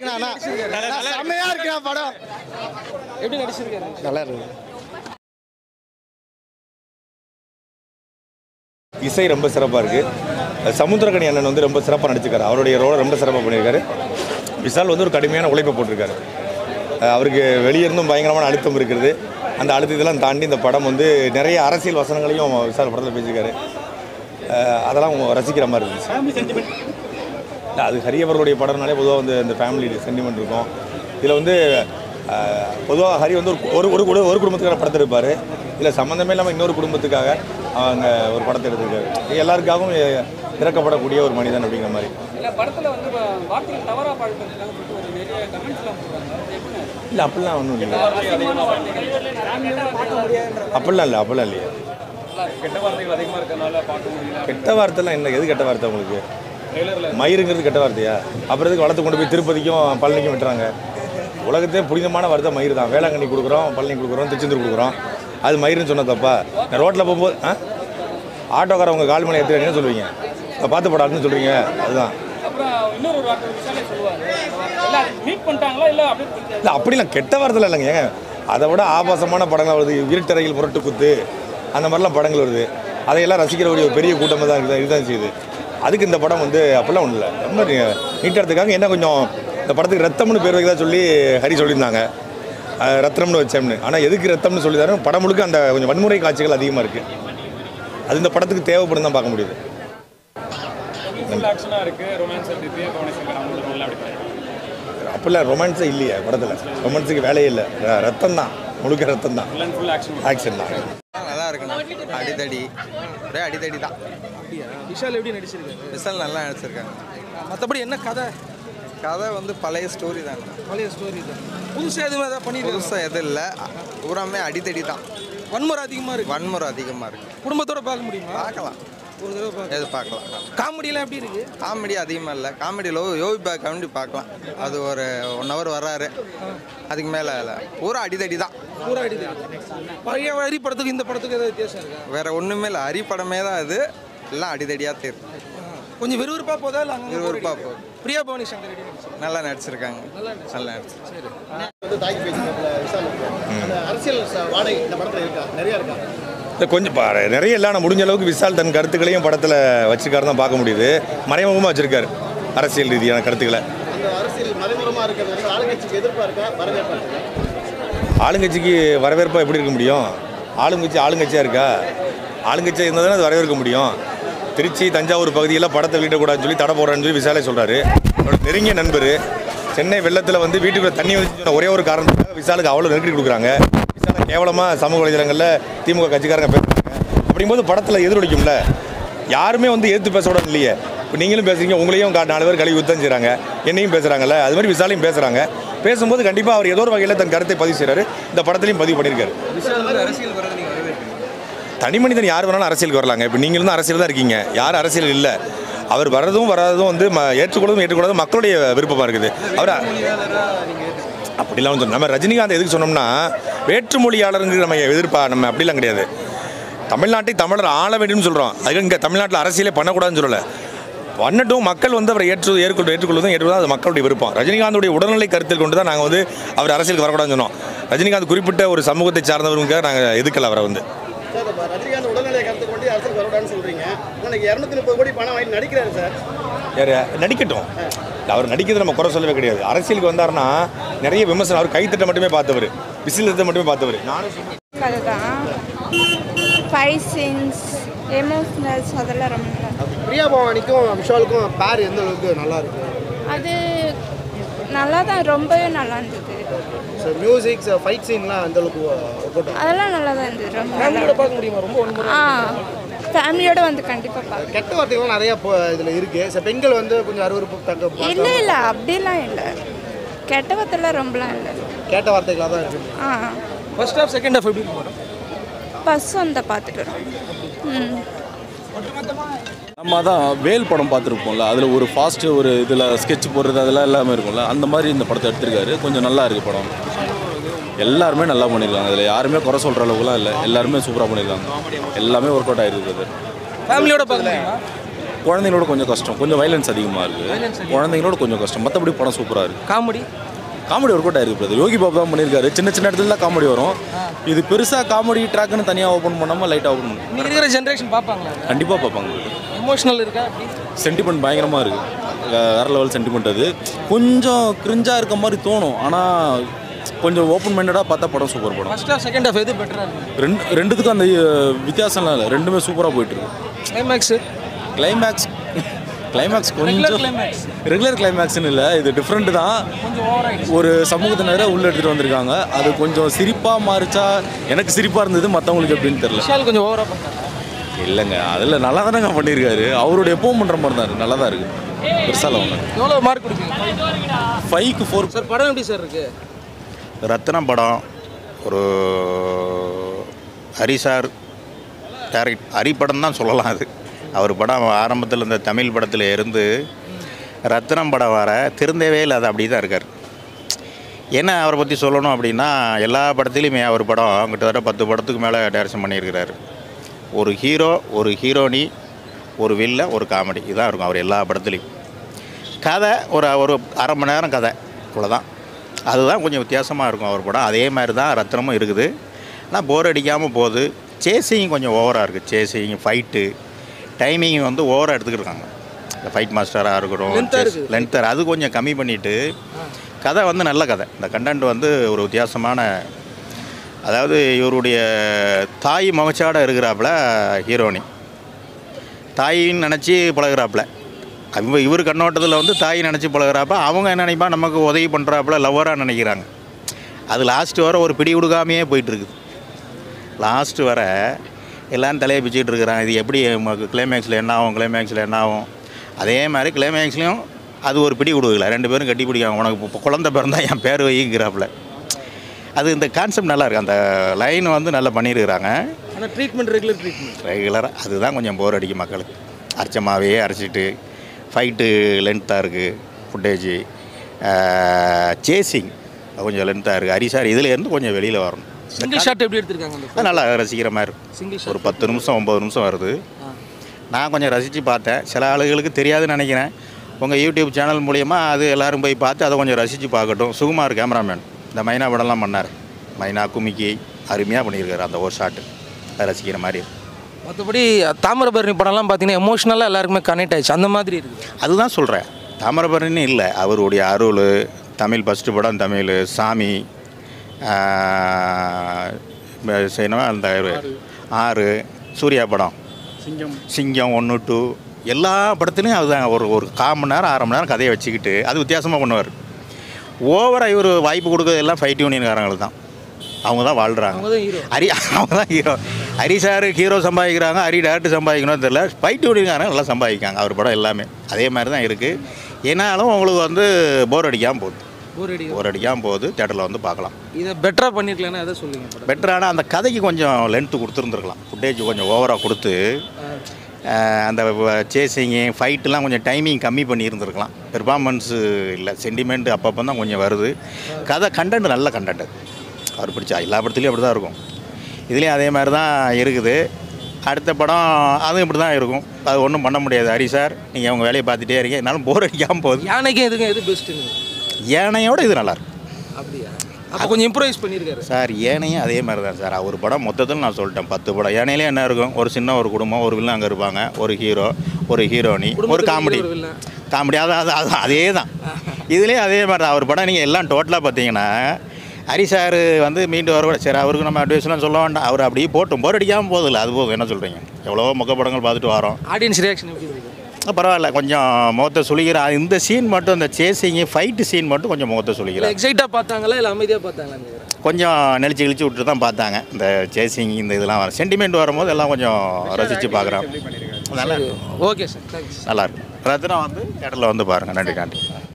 இருக்குண்ணா செம்மையா இருக்குண்ணா படம் எப்படி நடிச்சிருக்காரு நல்லா இருக்கு இசை ரொம்ப சிறப்பாக இருக்குது சமுத்திரகனி அண்ணன் வந்து ரொம்ப சிறப்பாக நடிச்சிருக்காரு அவருடைய ரோலை ரொம்ப சிறப்பாக பண்ணியிருக்காரு விஷால் வந்து ஒரு கடுமையான உழைப்பை போட்டிருக்காரு அஹ் அவருக்கு வெளியிருந்தும் பயங்கரமான அழுத்தம் இருக்கிறது அந்த அழுத்தத்தெல்லாம் தாண்டி இந்த படம் வந்து நிறைய அரசியல் வசனங்களையும் விஷால் படத்தில் பேசியிருக்காரு அஹ் அதெல்லாம் ரசிக்கிற மாதிரி இருந்துச்சு இல்ல, அது ஹரி அவர்களுடைய படம்னாலே பொதுவாக வந்து இந்த ஃபேமிலி சென்டிமெண்ட் இருக்கும் இதில் வந்து பொதுவாக ஹரி வந்து ஒரு ஒரு ஒரு குடு- ஒரு குடும்பத்துக்கான படத்தை எடுப்பார் இல்லை சம்மந்தமே இல்லாமல் இன்னொரு குடும்பத்துக்காக அவங்க ஒரு படத்தை எடுத்திருக்காரு எல்லாருக்காகவும் இ- இறக்கப்படக்கூடிய ஒரு மனிதன் அப்படிங்கிற மாதிரி இல்ல படத்துல வந்து வ- வார்த்தைகள் தவறா பயன்படுத்துறாங்க சொல்லிட்டு ஒரு நிறைய கமெண்ட்ஸ்லாம் போடுறாங்க அது எப்படி இல்லை அப்படிலாம் ஒன்றும் இல்லை அசிங்கமான வார்த்தைகள் ஃபேமிலியோட பார்க்க முடியாதுன்ற அப்படிலாம் இல்லை அப்படிலாம் இல்லையா கெட்ட வார்த்தைகள் அதிகமா இருக்கறனால பார்க்க முடியல கெட்ட வார்த்தைலாம் என்ன எது கெட்ட வார்த்தை உங்களுக்கு மயிருங்கிறது கெட்ட வார்த்தையா அப்புறம் எதுக்கு வளர்த்து கொண்டு போய் திருப்பதிக்கும் பழனிக்கும் விட்டுறாங்க உலகத்தே புனிதமான வார்த்தை மயிர் தான் வேளாங்கண்ணி கொடுக்குறோம் பழனி கொடுக்குறோம் திருச்செந்தூர் கொடுக்குறோம் அது மயிருன்னு சொன்ன தப்பா நான் ரோட்டில் போகும்போது ஆ ஆட்டோக்காரவங்க கால் மணி எடுத்துக்கிறீங்கன்னு சொல்லுவீங்க இதை பார்த்து போடாதுன்னு சொல்கிறீங்க அதுதான் அப்புறம் இன்னொரு ஒரு வார்த்தை விஷாலே சொல்லுவாரு எல்லாம் மீட் பண்ணிட்டாங்களா இல்ல அப்படியே இல்லை அப்படிலாம் கெட்ட வார்த்தைலாம் இல்லைங்க ஏங்க அதை விட ஆபாசமான படங்கள் வருது இருட்டறையில் முரட்டு குத்து அந்த மாதிரிலாம் படங்கள் வருது அதையெல்லாம் ரசிக்கிற ஒரு பெரிய கூட்டமாக தான் இருக்குது இதுதான் செய்யுது அதுக்கு இந்த படம் வந்து அப்படிலாம் ஒன்றும் இல்லை ரொம்ப நீட்டத்துக்காக என்ன கொஞ்சம் இந்த படத்துக்கு ரத்தம்னு பேர் வைக்கிறதா சொல்லி ஹரி சொல்லியிருந்தாங்க அஹ் ரத்னம்னு வச்சோம்னு ஆனால் எதுக்கு ரத்தம்னு சொல்லி தரோம் படம் முழுக்க அந்த கொஞ்சம் வன்முறை காட்சிகள் அதிகமாக இருக்குது அது இந்த படத்துக்கு தேவைப்படும் தான் பார்க்க முடியுது ஃபுல் ஆக்ஷனா இருக்கு ரொமான்ஸ் இருக்கு கவனிச்சிருக்காங்க அவங்களுக்கு நல்லா அப்படி அப்படிலாம் ரொமான்ஸே இல்லையே படத்தில் ரொமான்ஸுக்கு வேலையே இல்லை ர- ரத்தம் தான் முழுக்க ரத்தம் தான் ஃபுல் ஃபுல் ஆக்ஷன் ஆக்ஷன் தான் நல்லா இருக்குண்ணா அடிதடி ஒரே அடிதடி தான் அப்படியா விஷால் எப்படி நடிச்சிருக்காரு விசல் நல்லா நடிச்சிருக்காங்க மற்றபடி என்ன கதை கதை வந்து பழைய ஸ்டோரி தான் பழைய ஸ்டோரி தான் புதுசாக எதுவும் ஏதாவது பண்ணிருக்காங்க புதுசாக எதுவும் இல்லை பூராமே அடிதடி தான் வன்முறை அதிகமாக இருக்கு வன்முறை அதிகமாக இருக்கு குடும்பத்தோட பார்க்க முடியுமா பார்க்கலாம் ஒரு தடவை பார்க்க எது பார்க்கலாம் காமெடியெல்லாம் எப்படி இருக்கு காமெடி அதிகமாக இல்லை காமெடியில் யோகி பேக் கவுண்டி பார்க்கலாம் அது ஒரு ஒன் ஹவர் வர்றாரு அதுக்கு மேலே இல்லை பூரா அடிதடி தான் பூரா அடிது பழைய வரி படத்துக்கு இந்த படத்துக்கு ஏதாவது வித்தியாசம் இருக்கா வேற ஒன்றுமே இல்லை அரி படமே தான் இது எல்லாம் அடிதடியாக தெரியும் கொஞ்சம் விறுவிறுப்பா போதா இல்லை அங்கே விறுவிறுப்பா போகுது. பிரியா பவானி சங்கர் எப்படி நடிச்சிருக்காங்க நல்லா நடிச்சிருக்காங்க நல்லா நடிச்சு வந்து தாக்கி பேசினாப்புல விஷால் அந்த அரசியல் ச- வாடை இந்த படத்துல இருக்கா நிறைய இருக்கா இல்லை கொஞ்சம் பா- நிறைய இல்லை ஆனால் முடிஞ்ச அளவுக்கு விஷால் தன் கருத்துக்களையும் படத்தில் வச்சிருக்காரு தான் பார்க்க முடியுது மறைமுகமாக வச்சிருக்காரு அரசியல் ரீதியான கருத்துக்களை அந்த அரசியல் மறைமுகமா இருக்கிறது வந்து ஆளுங்கட்சிக்கு எதிர்ப்பா இருக்கா வரவேற்பா இருக்கா ஆளுங்கட்சிக்கு வரவேற்பா எப்படி இருக்க முடியும் ஆளுங்கட்சி ஆளுங்கட்சியாக இருக்கா ஆளுங்கட்சியாக இருந்தால் தானே அது வரவேற்க முடியும் திருச்சி தஞ்சாவூர் பகுதியில் படத்தை வீட்டக்கூடாதுன்னு சொல்லி தடை போடுறேன்னு சொல்லி விசாலே சொல்கிறாரு அவரோட நெருங்கிய நண்பர் சென்னை வெள்ளத்தில் வந்து வீட்டுக்குள்ள தண்ணி வந்து சொன்ன ஒரே ஒரு காரணத்துக்காக விசாலுக்கு அவ்வளோ நெருக்கடி கொடுக்குறாங்க விசாலை கேவலமாக சமூக வலைதளங்களில் திமுக கட்சிக்காரங்க பேசுகிறாங்க அப்படிங்கும்போது படத்தில் எதிரொலிக்கும்ல யாருமே வந்து எதிர்த்து பேச விட இல்லையே இப்போ நீங்களும் பேசுறீங்க உங்களையும் கா- நாலு பேர் கழுவி யுத்தம் செய்கிறாங்க என்னையும் பேசுகிறாங்கல்ல அது மாதிரி விசாலையும் பேசுகிறாங்க பேசும்போது கண்டிப்பாக அவர் ஏதோ ஒரு வகையில் தன் கருத்தை பதிவு செய்கிறாரு இந்த படத்துலையும் பதிவு பண்ணியிருக்காரு தனி மனிதன் யார் வேணாலும் அரசியலுக்கு வரலாங்க இப்போ நீங்களும் தான் அரசியல் தான் இருக்கீங்க யார் அரசியல் இல்லை அவர் வர்றதும் வராததும் வந்து ம ஏற்றுக்கொள்ளதும் ஏற்றுக்கொள்ளதும் மக்களுடைய விருப்பமாக இருக்குது அவர் அப்படிலாம் வந்து நம்ம ரஜினிகாந்த் எதுக்கு சொன்னோம்னா வேற்றுமொழியாளருங்கிற நம்ம எதிர்ப்பா நம்ம அப்படிலாம் கிடையாது தமிழ்நாட்டை தமிழர் ஆள வேண்டும்னு சொல்கிறோம் அதுக்கு இங்கே தமிழ்நாட்டில் அரசியலே பண்ணக்கூடாதுன்னு சொல்லலை பண்ணட்டும் மக்கள் வந்து அவரை ஏற்று ஏற்கொண்டு ஏற்றுக்கொள்வதும் ஏற்றுக்கொள்வதும் அது மக்களுடைய விருப்பம் ரஜினிகாந்துடைய உடல்நிலை கருத்தில் கொண்டு தான் நாங்கள் வந்து அவர் அரசியலுக்கு வரக்கூடாதுன்னு சொன்னோம் ரஜினிகாந்த் குறிப்பிட்ட ஒரு சமூகத்தை சார்ந்தவருக்காக நாங்கள் எதுக்கல அவரை வந்து சார் இப்போ ரஜினிகாந்த் உடல்நிலை கருத்து கொண்டு அரசியல் வரக்கூடாதுன்னு சொல்றீங்க இன்னைக்கு இரநூத்தி முப்பது கோடி பணம் வாங்கி நடிக்கிறாரு சார் யார் நடிக்கட்டும் இல்ல, அவர் நடிக்கிறது நம்ம குறை சொல்லவே கிடையாது அரசியலுக்கு வந்தாருன்னா நிறைய விமர்சனம் அவர் கைத்தட்ட மட்டுமே பார்த்தவர் விசில் மட்டுமே பார்த்தவர் நானும் சொன்னேன். அதுதான் ஃபைவ் சீன்ஸ் எமோஷ்னல்ஸ் அதெல்லாம் ரொம்ப நல்லா இருக்கு. பிரியா பவானிக்கும் விஷாலுக்கும் பேர் எந்த அளவுக்கு நல்லா இருக்கு அது நல்லா தான் ரொம்பவே நல்லா இருந்தது ஸோ மியூசிக் ஃபைட் சீன்லாம் அந்த அளவுக்கு ஒர்க் அவுட் அதெல்லாம் நல்லா தான் இருந்தது ரொம்ப நல்லா ஃபேமிலியோட பார்க்க முடியுமா ரொம்ப வன்முறை ஆ ஃபேமிலியோட வந்து கண்டிப்பாக பார்க்க கெட்ட வார்த்தைகள் நிறைய இதில் இருக்கு ஸோ பெண்கள் வந்து கொஞ்சம் அருவருப்பு தக்க இல்லை இல்லை அப்படிலாம் இல்லை கெட்ட வார்த்தைலாம் ரொம்பலாம் இல்லை கேட்ட வார்த்தைகளாக தான் இருக்கு ஆ ஃபர்ஸ்ட் ஹாஃப் செகண்ட் ஹாஃப் எப்படி இருக்கு படம் பஸ் வந்த பார்த்துட்டு வரோம் ம் நம்ம அதான் வேல் படம் பார்த்துருப்போம்ல அதில் ஒரு ஃபாஸ்ட்டு ஒரு இதில் ஸ்கெட்ச் போடுறது அதெல்லாம் எல்லாமே இருக்கும்ல அந்த மாதிரி இந்த படத்தை எடுத்திருக்காரு கொஞ்சம் நல்லா இருக்குது படம் எல்லாருமே நல்லா பண்ணியிருக்காங்க அதில் யாருமே குறை சொல்கிற அளவுக்குலாம் இல்லை எல்லாருமே சூப்பராக பண்ணியிருக்காங்க எல்லாமே ஒர்க் அவுட் ஆகிருக்குது ஃபேமிலியோட பார்க்க முடியுமா குழந்தைங்களோட கொஞ்சம் கஷ்டம் கொஞ்சம் வைலன்ஸ் அதிகமாக இருக்குது குழந்தைங்களோட கொஞ்சம் கஷ்டம் மற்றபடி படம் சூப்பராக இருக்குது காமெடி காமெடி ஒர்க் அவுட் ஆயிருக்கு பிரதர் யோகி பாபு தான் பண்ணியிருக்காரு சின்ன சின்ன இடத்துல தான் காமெடி வரும் இது பெருசாக காமெடி ட்ராக்னு தனியாக ஓப்பன் பண்ணாமல் லைட்டாக ஓப்பன் பண்ணும் இன்னைக்கு இருக்கிற ஜென்ரேஷன் பார்ப்பாங்களா கண்டிப்பாக பார்ப்பாங்க எமோஷனல் இருக்கா அப்படி சென்டிமெண்ட் பயங்கரமாக இருக்குது வேறு லெவல் சென்டிமெண்ட் அது கொஞ்சம் கிரிஞ்சாக இருக்க மாதிரி தோணும் ஆனால் கொஞ்சம் ஓப்பன் மைண்டடாக பார்த்தா படம் சூப்பர் படம் ஃபர்ஸ்ட் ஹாஃப் செகண்ட் ஹாஃப் எது பெட்டராக இருக்கு ரெண்டு ரெண்டுத்துக்கும் அந்த அஹ், வித்தியாசம்லாம் இல்லை ரெண்டுமே சூப்பராக போயிட்டுருக்கு கிளைமேக்ஸ் கிளைமேக்ஸ் கிளைமேக்ஸ் கொஞ்சம் climax. ரெகுலர் கிளைமேக்ஸ்னு இல்லை இது டிஃப்ரெண்ட் தான் ஒரு சமூகத்தினரை உள்ள எடுத்துகிட்டு வந்திருக்காங்க அது கொஞ்சம் சிரிப்பாக மாறிச்சா எனக்கு சிரிப்பாக இருந்தது மற்றவங்களுக்கு எப்படின்னு தெரில விஷால் கொஞ்சம் ஓவராக பண்ணுறாங்க இல்லைங்க அதில் நல்லா தானேங்க பண்ணியிருக்காரு அவரோட எப்பவும் பண்ணுற மாதிரி தான் இருக்குது நல்லா தான் இருக்குது பெருசால ஒன்று எவ்வளோ மார்க் கொடுப்பீங்க ஃபைவ்க்கு ஃபோர் சார் படம் எப்படி சார் இருக்கு ரத்னம் படம் ஒரு ஹரிசார் டேரக்ட் ஹரி படம் தான் சொல்லலாம் அது அவர் படம் ஆரம்பத்தில் இந்த தமிழ் படத்தில் இருந்து ரத்னம் படம் வர திருந்தவே இல்லை அது அப்படி தான் இருக்கார் என்ன அவரை பற்றி சொல்லணும் அப்படின்னா எல்லா படத்துலையுமே அவர் படம் கிட்டத்தட்ட பத்து படத்துக்கு மேலே டைரக்ஷன் பண்ணியிருக்கிறாரு ஒரு ஹீரோ ஒரு ஹீரோனி ஒரு வில்ல ஒரு காமெடி இதான் இருக்கும் அவர் எல்லா படத்துலையும் கதை ஒரு ஒரு அரை மணி நேரம் கதை அவ்வளோதான் அதுதான் கொஞ்சம் வித்தியாசமாக இருக்கும் அவர் படம் அதே மாதிரி தான் ரத்னமும் இருக்குது ஆனால் போர் அடிக்காமல் போகுது சேசிங் கொஞ்சம் ஓவராக இருக்குது சேசிங் ஃபைட்டு டைமிங் வந்து ஓவராக எடுத்துக்கிட்டு இருக்காங்க இந்த ஃபைட் மாஸ்டராக Length-ஆ இருக்கட்டும் இருக்குது. லென்த்தர் அது கொஞ்சம் கம்மி பண்ணிவிட்டு கதை வந்து நல்ல கதை இந்த கண்டென்ட் வந்து ஒரு வித்தியாசமான அதாவது இவருடைய தாய் மகச்சாட இருக்கிறாப்புல ஹீரோனி தாயின்னு நினச்சி பழகுறாப்புல அவங்க இவர் கண்ணோட்டத்தில் வந்து தாய் நினச்சி பழகுறாப்ப அவங்க என்ன நினைப்பா நமக்கு உதவி பண்ணுறாப்புல லவ்வராக நினைக்கிறாங்க அது லாஸ்ட் வர ஒரு பிடி கொடுக்காமையே போயிட்டுருக்குது லாஸ்ட் வர எல்லாம் தலையை பிச்சுக்கிட்டு இருக்கிறாங்க இது எப்படி கிளைமேக்ஸில் என்ன ஆகும் கிளைமேக்ஸில் என்ன ஆகும் அதே மாதிரி கிளைமேக்ஸ்லேயும் அது ஒரு பிடி கொடுக்கல ரெண்டு பேரும் கட்டி பிடிக்காங்க உனக்கு இப்போ குழந்தை பிறந்தா என் பேர் வைங்கிறாப்புல அது இந்த கான்செப்ட் நல்லா இருக்கு அந்த லைன் வந்து நல்லா பண்ணியிருக்கிறாங்க ஆனால் ட்ரீட்மெண்ட் ரெகுலர் ட்ரீட்மெண்ட் ரெகுலராக அதுதான் கொஞ்சம் போர் அடிக்கும் மக்களுக்கு அரைச்சமாவே அரைச்சிட்டு ஃபைட்டு லென்த்தாக இருக்குது ஃபுட்டேஜ் சேசிங் கொஞ்சம் லென்த்தாக இருக்குது ஹரிசார் இதுல இருந்து கொஞ்சம் வெளியில் வரணும் சிங்கிள் ஷாட் எப்படி எடுத்திருக்காங்க அந்த அது நல்லா ரசிக்கிற மாதிரி இருக்கும் சிங்கிள் ஒரு பத்து நிமிஷம் ஒம்பது நிமிஷம் வருது நான் கொஞ்சம் ரசித்து பார்த்தேன் சில ஆளுகளுக்கு தெரியாதுன்னு நினைக்கிறேன் உங்கள் யூடியூப் சேனல் மூலியமா அது எல்லாரும் போய் பார்த்து அதை கொஞ்சம் ரசித்து பார்க்கட்டும் சுகுமார் கேமராமேன் இந்த மைனா படம்லாம் பண்ணார் மைனா குமிக்கி அருமையாக பண்ணியிருக்காரு அந்த ஒரு ஷாட்டு அதை ரசிக்கிற மாதிரி இருக்கு. மற்றபடி தாமிரபரணி படம்லாம் பார்த்தீங்கன்னா எமோஷனலாக எல்லாருக்குமே கனெக்ட் ஆயிடுச்சு அந்த மாதிரி இருக்குது அதுதான் சொல்கிறேன் தாமிரபரணி இல்லை அவருடைய அருள் தமிழ் ஃபஸ்ட்டு படம் தமிழ் சாமி செய்யணும் அந்த ஆறு சூர்யா படம் சிங்கம் சிங்கம் ஒன்று டூ எல்லா படத்துலையும் அதுதான் ஒரு ஒரு கால் மணி நேரம் அரை மணி நேரம் கதையை வச்சுக்கிட்டு அது வித்தியாசமாக பண்ணுவார் ஓவராக இவர் வாய்ப்பு கொடுக்கறது எல்லாம் ஃபைட் யூனியன்காரங்களுக்கு தான் அவங்க தான் வாழ்கிறாங்க அவங்க தான் ஹீரோ ஹரி அவங்க தான் ஹீரோ ஹரி சார் ஹீரோ சம்பாதிக்கிறாங்க ஹரி டேரக்டர் சம்பாதிக்கணும்னு தெரியல ஃபைட் யூனியன்காரங்க நல்லா சம்பாதிக்காங்க அவர் படம் எல்லாமே அதே மாதிரி தான் இருக்குது ஏன்னாலும் உங்களுக்கு வந்து போர் அடிக்காமல் போகுது ஒரு அடி போர் அடிக்காமல் போகுது தேட்டரில் வந்து பார்க்கலாம் இதை பெட்டராக பண்ணியிருக்கலன்னா எதை சொல்லுங்க படம் பெட்டரான அந்த கதைக்கு கொஞ்சம் லென்த்து கொடுத்துருந்துருக்கலாம் ஃபுட்டேஜ் கொஞ்சம் ஓவராக கொடுத்து அஹ், அந்த சேசிங்கு ஃபைட்டுலாம் கொஞ்சம் டைமிங் கம்மி பண்ணியிருந்துருக்கலாம் பெர்ஃபார்மன்ஸு இல்லை சென்டிமெண்ட் அப்பப்போ தான் கொஞ்சம் வருது கதை கண்டென்ட் நல்ல கண்டென்ட் அவர் பிடிச்சா எல்லா படத்துலையும் அப்படி தான் இருக்கும் இதுலேயும் அதே மாதிரி தான் இருக்குது அடுத்த படம் அதுவும் இப்படி தான் இருக்கும் அது ஒன்றும் பண்ண முடியாது ஹரி சார் நீங்கள் அவங்க வேலையை பார்த்துட்டே இருக்கீங்க என்னாலும் போர் அடிக்காமல் போகுது யானைக்கும் எதுக்கும் எது பெஸ்ட்டுங்க ஏனையோட இது நல்லாயிருக்கும் அப்படியா அப்போ கொஞ்சம் இம்ப்ரூவைஸ் பண்ணியிருக்காரு சார் ஏனையும் அதே மாதிரி தான் சார் ஒரு படம் மொத்தத்தில் நான் சொல்லிட்டேன் பத்து படம் ஏனையிலே என்ன இருக்கும் ஒரு சின்ன ஒரு குடும்பம் ஒரு வில்லன் அங்கே இருப்பாங்க ஒரு ஹீரோ ஒரு ஹீரோனி ஒரு குடும்பத்துக்கு காமெடி ஒரு villain. காமெடி அது அது அது அதே தான் இதுலேயும் அதே மாதிரி தான் அவர் படம் நீங்கள் எல்லாம் டோட்டலாக பார்த்தீங்கன்னா ஹரி சார் வந்து மீண்டும் வர கூட சரி அவருக்கு நம்ம அட்வைஸ்லாம் சொல்ல வேண்டாம் அவர் அப்படியே போட்டும் போர் அடிக்காமல் போதில்ல அது போதும் என்ன சொல்கிறீங்க எவ்வளோ மொக்க படங்கள் பார்த்துட்டு வரோம் ஆடியன்ஸ் ரியாக்ஷன் எப்படி இருக்கு பரவாயில்ல கொஞ்சம் முகத்தை சுழிக்கிற இந்த சீன் மட்டும் இந்த சேசிங்கு ஃபைட்டு சீன் மட்டும் கொஞ்சம் முகத்தை சுழிக்கிறார் எக்ஸைட்டாக பார்த்தாங்களா இல்லை அமைதியாக பார்த்தாங்களா கேட்குறேன் கொஞ்சம் நெளிச்சு கிழிச்சு விட்டு தான் பார்த்தாங்க இந்த சேசிங் இந்த இதெல்லாம் வரும் சென்டிமெண்ட் வரும்போது எல்லாம் கொஞ்சம் ரசித்து பார்க்குறோம் நல்லா இருக்கும் ஓகே சார் தேங்க்ஸ் நல்லா இருக்கும் ரத்னா வந்து தேட்டரில் வந்து பாருங்கள் நன்றி நன்றி